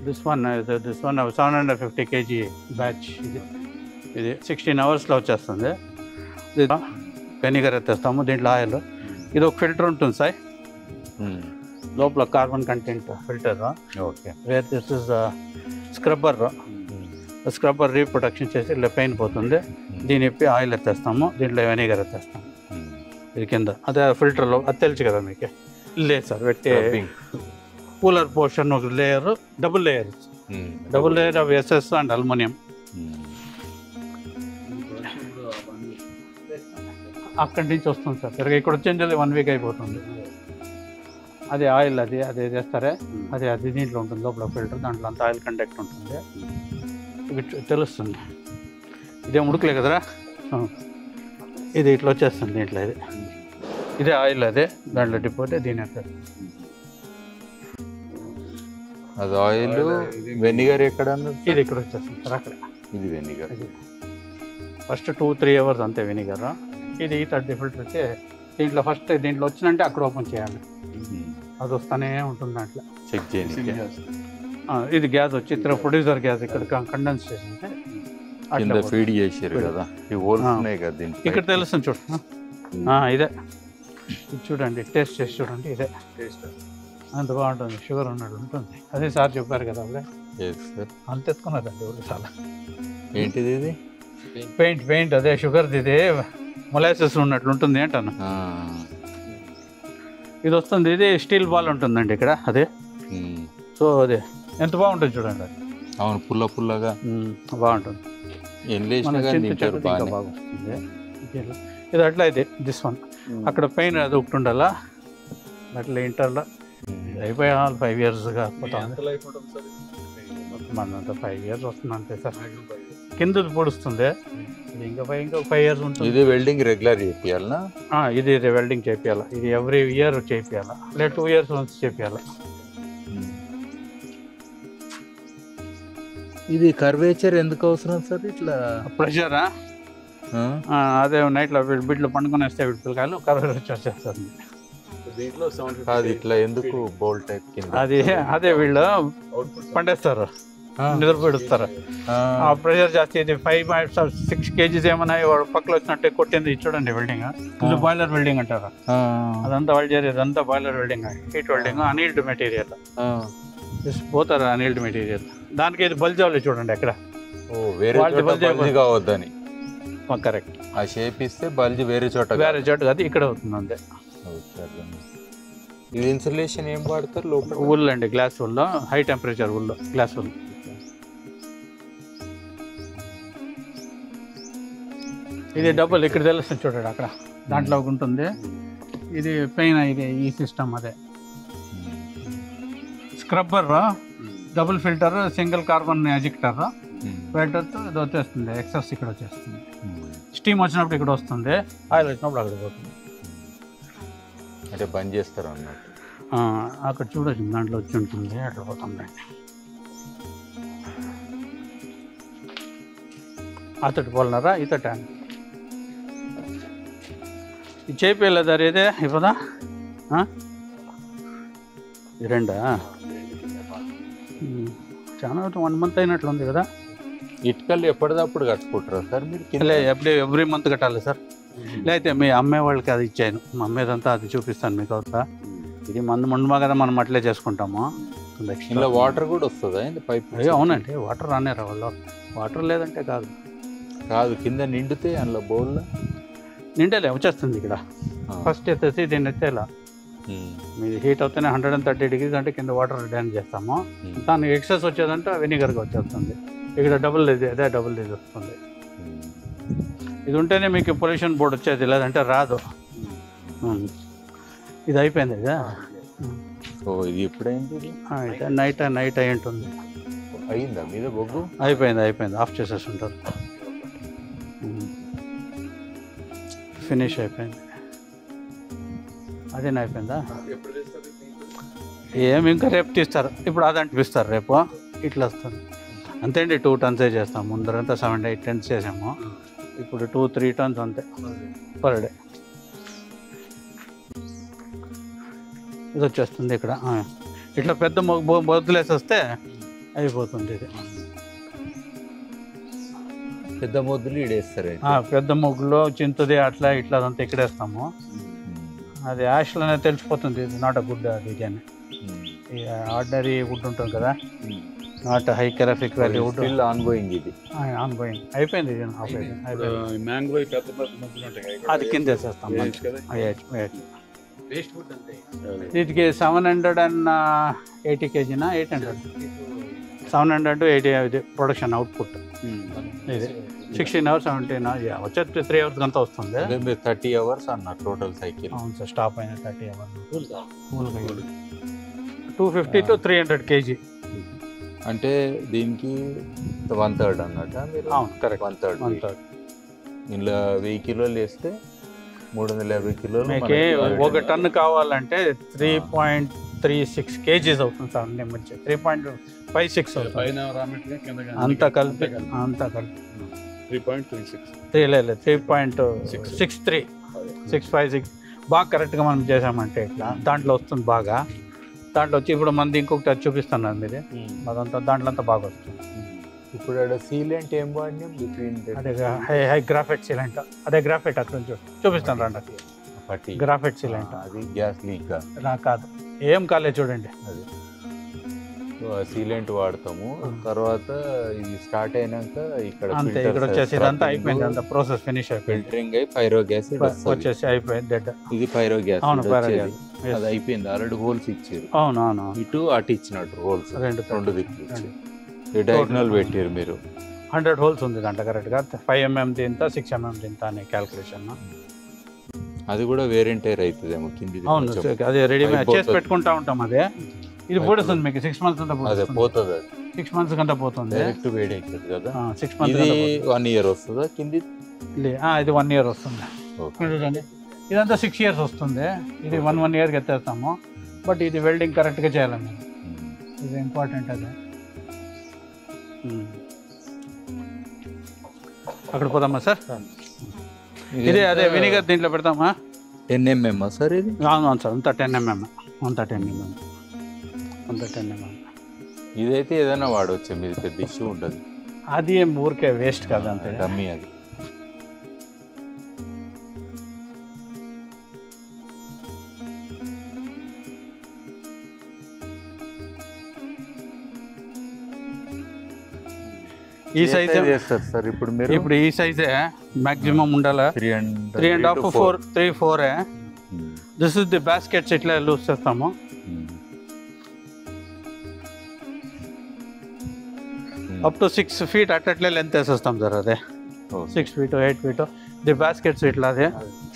This one this one seven hundred fifty KG batch ఇది ఇది sixteen అవర్స్లో వచ్చేస్తుంది ఇది వెనిగర్ ఎత్తేస్తాము దీంట్లో ఆయిల్ ఇది ఒక ఫిల్టర్ ఉంటుంది సార్ లోపల carbon content filter okay where this is scrubber scrubber reproduction చేసి ఇట్లా పెయిన్ పోతుంది దీని ఇప్పి ఆయిల్ ఎత్తేస్తాము దీంట్లో వెనిగర్ ఎత్తేస్తాము ఇది కింద అదే ఫిల్టర్లో అది తెలుసు కదా మీకు లేదు సార్ పెట్టే కూలర్ పోర్షన్ ఒక layer double layer double layer of SS and aluminium అక్కడి నుంచి వస్తుంది సార్ తిరగ ఇక్కడ వచ్చేంజల్ వన్ వీక్ అయిపోతుంది అది ఆయిల్ అది అది చేస్తారే అది అది దీంట్లో ఉంటుంది లోపల ఫిల్టర్ దాంట్లో అంత ఆయిల్ కండక్ట్ ఉంటుంది ఇవి చూ- తెలుస్తుంది ఇదే ఉడకలే కదరా ఆ. ఇది ఇట్లా వచ్చేస్తుంది దీంట్లో ఇది ఇదే ఆయిల్ అదే దాంట్లో డిపోతే దీని వేస్తారు అది ఆయిల్ వెనిగర్ ఎక్కడ అన్నది? ఇది ఇక్కడ వచ్చేస్తుంది సార్ అక్కడ ఇది vinegar first two three hours అంతే వెనిగర్ ఇది ఈ థర్టీ ఫిల్టర్ వచ్చి దీంట్లో ఫస్ట్ దీంట్లో వచ్చినంటే అక్కడ ఓపెన్ చేయాలి అది వస్తానే ఉంటుంది దాంట్లో చెక్ చేయడానికి ఆ, ఇది గ్యాస్ వచ్చి ఇక్కడ ప్రొడ్యూసర్ గ్యాస్ ఇక్కడ కండెన్స్ చేసింటే అట్లా కింద పోతుంది. ఫీడ్ చేసారు కదా ఈ హోల్స్ ఆ. ఉన్నాయి కదా దీంట్లో ఇక్కడ తెలుస్తుంది చూడు ఆ, ఇదే ఇది చూడండి టేస్ట్ చేసి చూడండి ఇదే అంత బాగుంటుంది షుగర్ ఉన్నట్టు ఉంటుంది అదే సార్ చెప్పారు కదా అప్పుడే Yes, sir. అంత ఎత్తుకున్నదండి ఊరు చాలా ఏంటిది ఇది పెయింట్ పెయింట్ అదే షుగర్ది ఇది మొలాసెస్ ఉన్నట్లు ఉంటుంది ఏంటన్నా ఆ. ఇది వస్తుంది ఇది స్టీల్ బాల్ ఉంటుందండి ఇక్కడ అదే ఉమ్. సో అదే ఎంత బాగుంటుంది చూడండి అది అవును పుల్ల పుల్లగా ఉమ్, బాగుంటుంది ఎన్లేసిన మన కానీ చింత తింటారు చెట్టు ఇంకా బాగానే బాగుంటుంది ఇది- ఇది అట్లా అయితే దిస్ వన్ అక్కడ పెయిన్ అది ఒకటి ఉండాలా అట్లా ఇంటర్లో ఇది అయిపోయా ఫైవ్ ఇయర్స్గా పోతా ఉంది మనంత ఫైవ్ ఇయర్స్ వస్తుంది అంతే సార్ కింద పొడుస్తుంది ఇది ఇంకా ఫైవ్ ఇంకా ఫైవ్ ఇయర్స్ ఉంటుంది ఇది వెల్డింగ్ రెగ్యులర్ చేపియాలనా ఆ, ఇది ఇది వెల్డింగ్ చేపియాలి ఇది ఎవ్రీ ఇయర్ చేపియాలి లేదా టూ ఇయర్స్ వన్స్ చేపియాలి ఇది కర్వేచర్ ఎందుకు అవసరం సార్ ఇట్లా ప్రెషరా ఆ? అదే నైట్లో బిడ్లు పండుకొని వస్తే వీటి పిల్లకాయలు కర్ర వచ్చేస్తుంది కాదు ఇట్లా ఎందుకు బోల్ టైప్ కింద అది అదే వీళ్ళు పండేస్తారు ఆ. నిద్రపెడుస్తారు ఆ. ఆ ప్రెషర్ జాస్తి ఇది ఫైవ్ సిక్స్ కేజీస్ ఏమన్నా వాడు పక్కలో వచ్చినట్టు కొట్టింది ఇది చూడండి వెల్డింగ్ ఇది బాయిలర్ వెల్డింగ్ అంటారు ఆ. అదంతా వాళ్ళు చేసేది అదంతా boiler welding heat welding annealed material ఆ. పోతారు అనీల్డ్ మెటీరియల్ దానికి ఇది బల్జ్ అవ్వలేదు చూడండి ఎక్కడ ఓ వేరే వాళ్ళది చోట బల్జీ బల్జీ కావద్దని కరెక్ట్ ఆ షేప్ ఇస్తే బల్జీ వేరే చోట వేరే చోటు కాదు ఇక్కడ అవుతుంది అంతే ఓకే, అర్థమైంది. ఇది ఇన్సులేషన్ ఏం వాడతారు లోపల ఉల్ అండి గ్లాస్ ఉల్లో హై టెంపరేచర్ ఉల్లో గ్లాస్ ఉల్ ఇది డబుల్ ఇక్కడ తెలుస్తుంది చూడండి అక్కడ దాంట్లో ఒకటి ఉంటుంది ఇది పైన ఇది ఈ సిస్టమ్ అదే scrubber double filter single carbon ejector um. ఫిల్టర్తో ఇది వచ్చేస్తుంది ఎక్సెస్ ఇక్కడ వచ్చేస్తుంది ఉమ్. స్టీమ్ వచ్చినప్పుడు ఇక్కడ వస్తుంది ఆయిల్ వచ్చినప్పుడు అక్కడ పోతుంది అంటే బంద్ చేస్తారు అన్నట్టు ఆ, అక్కడ చూడొచ్చు దాంట్లో వచ్చి ఉంటుంది అట్లా పోతుంది అతడు పోలనరా ఇతట ఇది చేపియలేదా ఇదే ఇవ్వదా ఆ? ఈ రెండా ఉమ్. చాలా వన్ మంత్ అయినట్లుంది కదా ఇటుకలు ఎప్పటిదప్పుడు కట్టుకుంటారా సార్ మీరు కింద లే ఎవ్రీ ఎవ్రీ మంత్ కట్టాలి సార్ లేకపోతే మీ అమ్మే వాళ్ళకి అది ఇచ్చాను మా అమ్మేదంతా అది చూపిస్తాను మీకు అవుతా ఇది మందు మండుమా కదా మనం అట్లే చేసుకుంటాము Extra. ఇందులో వాటర్ కూడా వస్తుందా ఏంది పైప్ అయ్యో అవునండి వాటర్ రానే రావాళ్ళు వాటర్ లేదంటే కాదు కాదు కింద నిండితే అందులో బౌల్లో నిండేలే వచ్చేస్తుంది ఇక్కడ ఫస్ట్ ఎత్తేసి దీన్ని ఎత్తేలా మీది హీట్ అవుతేనే హండ్రెడ్ అండ్ థర్టీ డిగ్రీస్ అంటే కింద వాటర్ డ్యాన్ చేస్తాము దానికి ఎక్సెస్ వచ్చేదంటే వెనిగర్గా వచ్చేస్తుంది ఇక్కడ డబుల్ ఇది అదే డబుల్ ఇది వస్తుంది ఇది ఉంటేనే మీకు పొల్యూషన్ బోర్డు వచ్చేది లేదంటే రాదు ఉమ్. ఇది అయిపోయింది ఇదా సో ఇది ఎప్పుడైంది ఇది? అయితే నైట్ నైట్ అయి ఉంటుంది అయిందా మీద బొగ్గు అయిపోయింది అయిపోయింది ఆఫ్ చేసేసి ఉంటారు ఫినిష్ అయిపోయింది అదేనా అయిపోయిందా ఏమి ఇంకా రేపు తీస్తారు ఇప్పుడు అది అంటిపిస్తారు రేపు ఇట్లా వస్తుంది అంతే అండి టూ టన్సే చేస్తాం ముందరంతా సెవెన్ ఎయిట్ టన్స్ చేసాము ఇప్పుడు టూ త్రీ టన్స్ అంతే పర్ డే ఇది వచ్చేస్తుంది ఇక్కడ ఆ. ఇట్లా పెద్ద మొ- బొ- బొద్దులేసి వస్తే అయిపోతుంది ఇది పెద్ద మొద్దులు ఈడేస్తారు అయితే. ఆ, పెద్ద ముగ్గులో చింతది అట్లా ఇట్లా అదంతా ఇక్కడేస్తాము అది యాష్లోనే తెలిసిపోతుంది ఇది నాట్ అ గుడ్ డిజైన్ ఈ ఆర్డినరీ వుడ్ ఉంటుంది కదా not high calorific value wood still ongoing ఇది ఆన్ గోయింగ్ అయిపోయింది ఇది అయిపోయింది అయిపోయింది మ్యాంగో పెద్ద పెద్ద మధ్యలో ఉంటాయి కదా, ఇక్కడ అది కింద వేసేస్తాం వేయచ్చు కదా వేయచ్చు, వేయచ్చు. వేస్ట్ ఫుడ్ అంతే వీటికి సెవెన్ హండ్రెడ్ అండ్ ఎయిటీ కేజీనా eight hundred seven hundred eighty ఇది ప్రొడక్షన్ అవుట్పుట్ ఇది సిక్స్టీన్ అవర్స్ సెవెంటీన్ వచ్చేది త్రీ అవర్స్ అంతా వస్తుంది అదే మీరు థర్టీ అవర్స్ అన్నారు టోటల్ సైకిల్ అవును సార్ స్టాప్ అయిన thirty hours two fifty to three hundred KG అంటే దీనికి వన్ థర్డ్ అన్నట్ట మీరు అవును correct one third one third ఇందులో వెయ్యి కిలోలు వేస్తే మూడు వందల యాభై కిలోలు మీకు మనకి ఒక టన్ను కావాలంటే three point three six KGs అవుతుంది సార్ అన్ని మంచి త్రీ పాయింట్ ఫైవ్ సిక్స్ అవుతుంది పైన రా మెటీరియల్ కింద అంత కలిపి అంత కలిపి three point three six three లేదు three point Six. Six three six five six బాగా కరెక్ట్గా మనం చేసామంటే ఇట్లా దాంట్లో వస్తుంది బాగా దాంట్లో వచ్చి ఇప్పుడు మంది ఇంకొకటి అది చూపిస్తున్నాను మీది అదంతా దాంట్లో అంతా బాగా వస్తుంది ఇప్పుడు ఆడ సీలెంట్ ఏం వాడినాం బిట్వీన్ అదే హై హై గ్రాఫైట్ సిలెంట్ అదే గ్రాఫైట్ అక్కడ నుంచి చూపిస్తాను రండి పట్టి గ్రాఫైట్ సిలెంట్ అది గ్యాస్ లీక్ నా కాదు ఏం కాలేదు చూడండి అది సో ఆ సీలెంట్ వాడతాము తర్వాత ఇది స్టార్ట్ అయినాక ఇక్కడ అంతే ఇక్కడ వచ్చేసి ఇదంతా అయిపోయింది అంత ప్రాసెస్ ఫినిష్ అయిపోయింది ఫిల్టరింగ్ అయి పైరో గ్యాస్ వచ్చేసి అయిపోయింది డెడ్ ఇది పైరో గ్యాస్ అవును పైరో అది అయిపోయింది ఆల్రెడీ హోల్స్ ఇచ్చారు అవును అవును అవును. ఇటు అటు ఇచ్చినట్టు హోల్స్ రెండు రెండు దిక్కులు రెండు. ఈ డయాగ్నల్ పెట్టారు మీరు హండ్రెడ్ హోల్స్ ఉంది దాంట్లో కరెక్ట్గా ఫైవ్ ఎంఎం ఇంత సిక్స్ ఎంఎం ఇంత అనే క్యాల్కులేషన్ అది కూడా వేరెంటైర్ అవుతుందేమో కింది అవును అదే రెడీమేడ్ చేసి అయిపోతుంది. పెట్టుకుంటా ఉంటాం అదే ఇది పూడుస్తుంది మీకు సిక్స్ మంత్స్ అంతా అదే పూడుస్తుంది పోతుంది అది సిక్స్ మంత్స్ కంతా పోతుంది డైరెక్ట్ వేడి అవుతుంది కదా సిక్స్ మంత్స్ ఇది వన్ ఇయర్ వస్తుందా కింది ఇది వన్ ఇయర్ వస్తుంది ఓకే ఇక్కడ చూడండి ఇదంతా సిక్స్ ఇయర్స్ వస్తుంది ఇది వన్ వన్ ఇయర్కి ఎత్తేస్తాము బట్ ఇది వెల్డింగ్ కరెక్ట్గా చేయాలి మేము ఇది ఇంపార్టెంట్ అదే అక్కడ పోదామా సార్ ఇదే అదే వినిగర్ దీంట్లో పెడతామా టెన్ ఎంఎం సార్ ఇది అవును అవును సార్ అంతా టెన్ ఎంఎం అంతా టెన్ ఎంఎం అంతా టెన్ ఎంఎం ఇదైతే ఏదైనా వాడవచ్చు మీది పెద్ద ఇష్యూ ఉంటుంది అది ఏం ఊరికే వేస్ట్ కాదు అంతే డమ్మీ అది ఈ సైజ్ చేస్తారు సార్ ఇప్పుడు మీరు ఇప్పుడు ఈ సైజే మాక్సిమం ఉండాలా three and three and half four three four this is the baskets ఇట్లా లూజ్ చేస్తాము అప్ టు సిక్స్ ఫీట్ అట్లట్లే లెంత్ వేసేస్తాం సార్ అదే six feet eight feet the baskets ఇట్లా అదే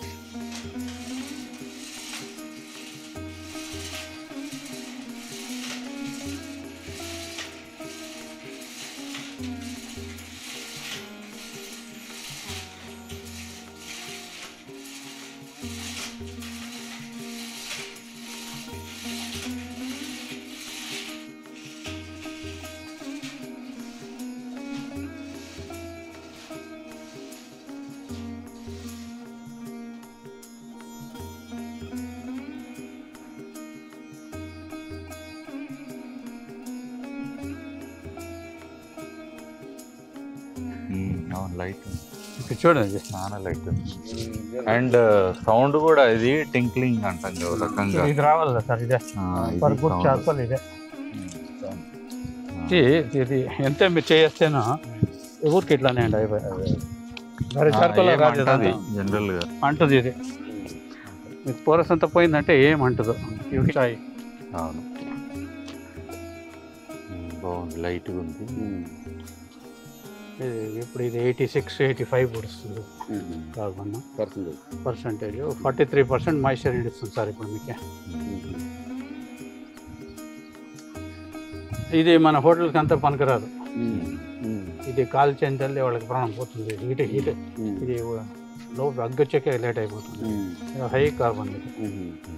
అవును లైట్ ఇక్కడ చూడండి చాలా లైట్ అండ్ సౌండ్ కూడా ఇది టింక్లింగ్ అంటాం కదా ఒక రకంగా ఇది రావాలి కదా సార్ ఇదే ఆ, ఇది ఫర్ గుడ్ sound. చార్కోల్ ఇదే ఆ, ఇది ఇది ఎంత మీరు చేస్తేనో ఊరికి ఇట్లానే అండి అయిపోయి మరి ఆ, చార్కోల్ ఏం రాదు అంటది జనరల్ గా అంటుంది ఇది మీకు పోరస్ అంతా పోయిందంటే ఏం అంటదు ఇవి చాయ్ అవును ఉమ్, బాగుంది లైట్ ఉంది ఇది ఇప్పుడు ఇది ఎయిటీ సిక్స్ ఎయిటీ ఫైవ్ పడుస్తుంది కాకుండా percentage percentage forty three percent moisture ఇస్తుంది సార్ ఇప్పుడు మీకు ఇది మన హోటల్కి అంతా పనికిరాదు ఇది కాల్ చెందల్లి వాళ్ళకి ప్రాణం పోతుంది హీట్ హీట్ ఇది లో అగ్గి వచ్చాకే లేట్ అయిపోతుంది హై కార్బన్ ఇది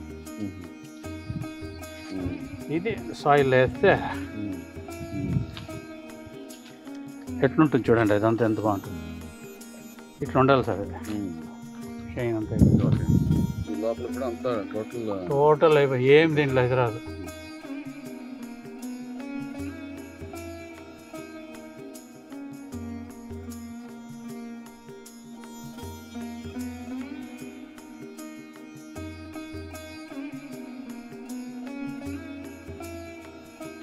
ఇది సాయిల్ వేస్తే ఎట్లుంటుంది చూడండి ఇదంతా ఎంత బాగుంటుంది ఇట్లా ఉండాలి సార్ ఇది షైన్ అంతా అయిపోతుంది. లోపల కూడా అంతా టోటల్ టోటల్ అయిపోయి ఏం దీంట్లో ఇది రాదు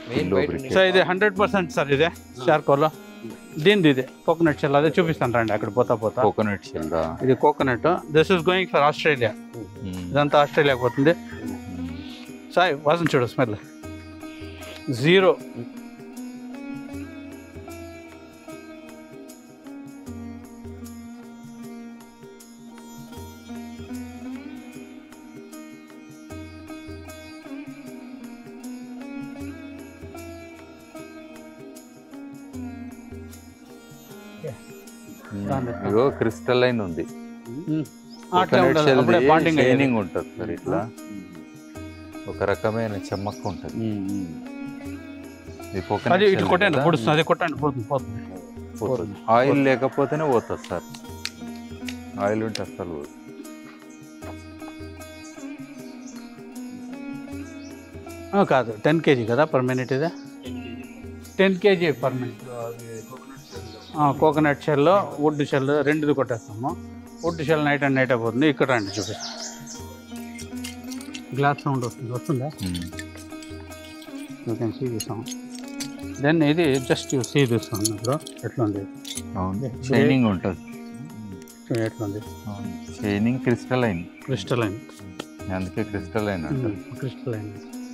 Yellow brick. సో ఇది హండ్రెడ్ పర్సెంట్ సార్ ఇదే చార్కోల్ దీనిది ఇదే కోకోనట్ షెల్ అదే చూపిస్తాను రండి అక్కడ పోతా పోతా కోకోనట్ షెల్ ఇది coconut this is going for Australia ఇదంతా ఆస్ట్రేలియాకి పోతుంది సాయి వాసన చూడు స్మెల్ జీరో ఇగో క్రిస్టలైన్ ఉంది అట్లా కోకోనట్ ఉండదు షెల్ అప్పుడే బాండింగ్ షైనింగ్ ఉంటుంది సార్ ఇట్లా ఒక రకమైన చెమ్మక్క ఉంటుంది ఇది అది కోకోనట్ ఇటు కొట్టండి పొడుస్తుంది అది కొట్టండి పోతుంది పోతుంది పోతుంది ఆయిల్ లేకపోతేనే పోతుంది సార్ ఆయిల్ ఉంటే అస్సలు పోదు ఆ, కాదు టెన్ కేజీ కదా పర్ మినిట్ ఇది ten kg per minute coconut shell wood shell రెండుది కొట్టేస్తాము wood shell night and night అయిపోతుంది ఇక్కడ రండి చూపిస్తాం గ్లాస్ సౌండ్ వస్తుంది వస్తుందా you can see the sound then ఇది just you see this sound ఇప్పుడు ఎట్లుంది అవును షైనింగ్ ఉంటుంది చూడు ఎట్లుంది షైనింగ్ క్రిస్టలైన్ క్రిస్టలైన్ అందుకే క్రిస్టలైన్ అంటారు క్రిస్టలైన్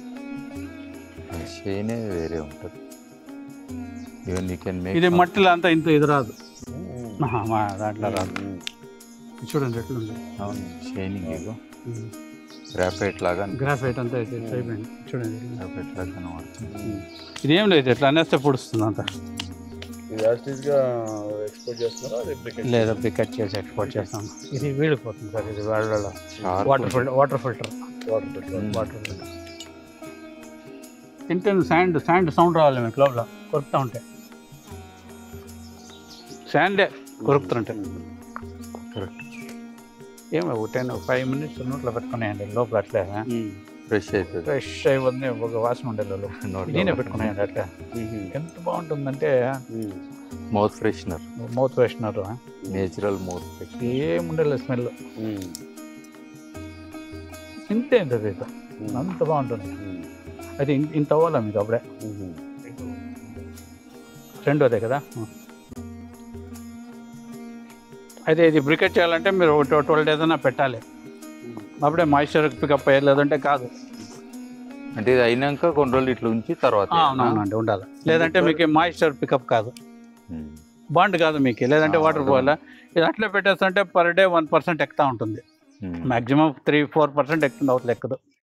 షైనే వేరే ఉంటుంది ఈవెన్ యూ కెన్ మేక్ ఇది మట్టిలో అంతా ఇంత ఇది రాదు ఆహా, మా దాంట్లో రాదు ఇది చూడండి ఎట్లుంది అవును షైనింగ్ ఇగో గ్రాఫైట్ లాగా గ్రాఫైట్ అంతా అయితే అయిపోయింది చూడండి గ్రాఫైట్ లాగా కనబడుతుంది ఇది ఏం లేదు ఇట్లా అనేస్తే పొడుస్తుంది అంతా ఇది యాస్టీస్ గా ఎక్స్పోర్ట్ చేస్తున్నారా అది బ్రికెట్ లేదా పికట్ చేసి ఎక్స్పోర్ట్ చేస్తాం ఇది వీడిపోతుంది సార్ ఇది వాళ్ళ Sharp water filter water filter water petrol water filter తింటే శాండ్ శాండ్ సౌండ్ రావాలి మీకు లోపల కొరుకుతూ ఉంటే శాండే కొరుకుతుంటే Correct. ఏమో ఒక టెన్ ఫైవ్ మినిట్స్ నోట్లో పెట్టుకున్నాయండి లోపల అట్లే ఫ్రెష్ అవుతుంది ఫ్రెష్ అయిపోతుంది ఒక వాసన ఉండే లోపల నోట్లో నేనే పెట్టుకున్నాయండి అట్లా ఎంత బాగుంటుందంటే mouth freshener mouth freshener natural mouth freshener ఏముండలేదు స్మెల్ ఇంతే ఇంత ఇది అంత బాగుంటుంది అయితే ఇన్- ఇంత అవ్వాలా మీకు అప్పుడే రెండు అదే కదా అయితే ఇది బ్రికెట్ చేయాలంటే మీరు ఒక ట్వెల్వ్ డేస్ అయినా పెట్టాలి అప్పుడే మాయిశ్చర్ పికప్ అయ్యేది లేదంటే కాదు అంటే ఇది అయినాక కొన్ని రోజులు ఇట్లా ఉంచి తర్వాత అవునవునండి ఉండాలి లేదంటే మీకు మాయిశ్చర్ పికప్ కాదు ఉమ్. బాండ్ కాదు మీకు లేదంటే ఆ, వాటర్ అర్థం. పోవాలా ఇది అట్లే పెట్టేస్తుంటే పర్ డే వన్ పర్సెంట్ ఎక్కుతా ఉంటుంది ఉమ్. మాక్సిమం త్రీ ఫోర్ పర్సెంట్ ఎక్కుతుంది అవతల ఎక్కదు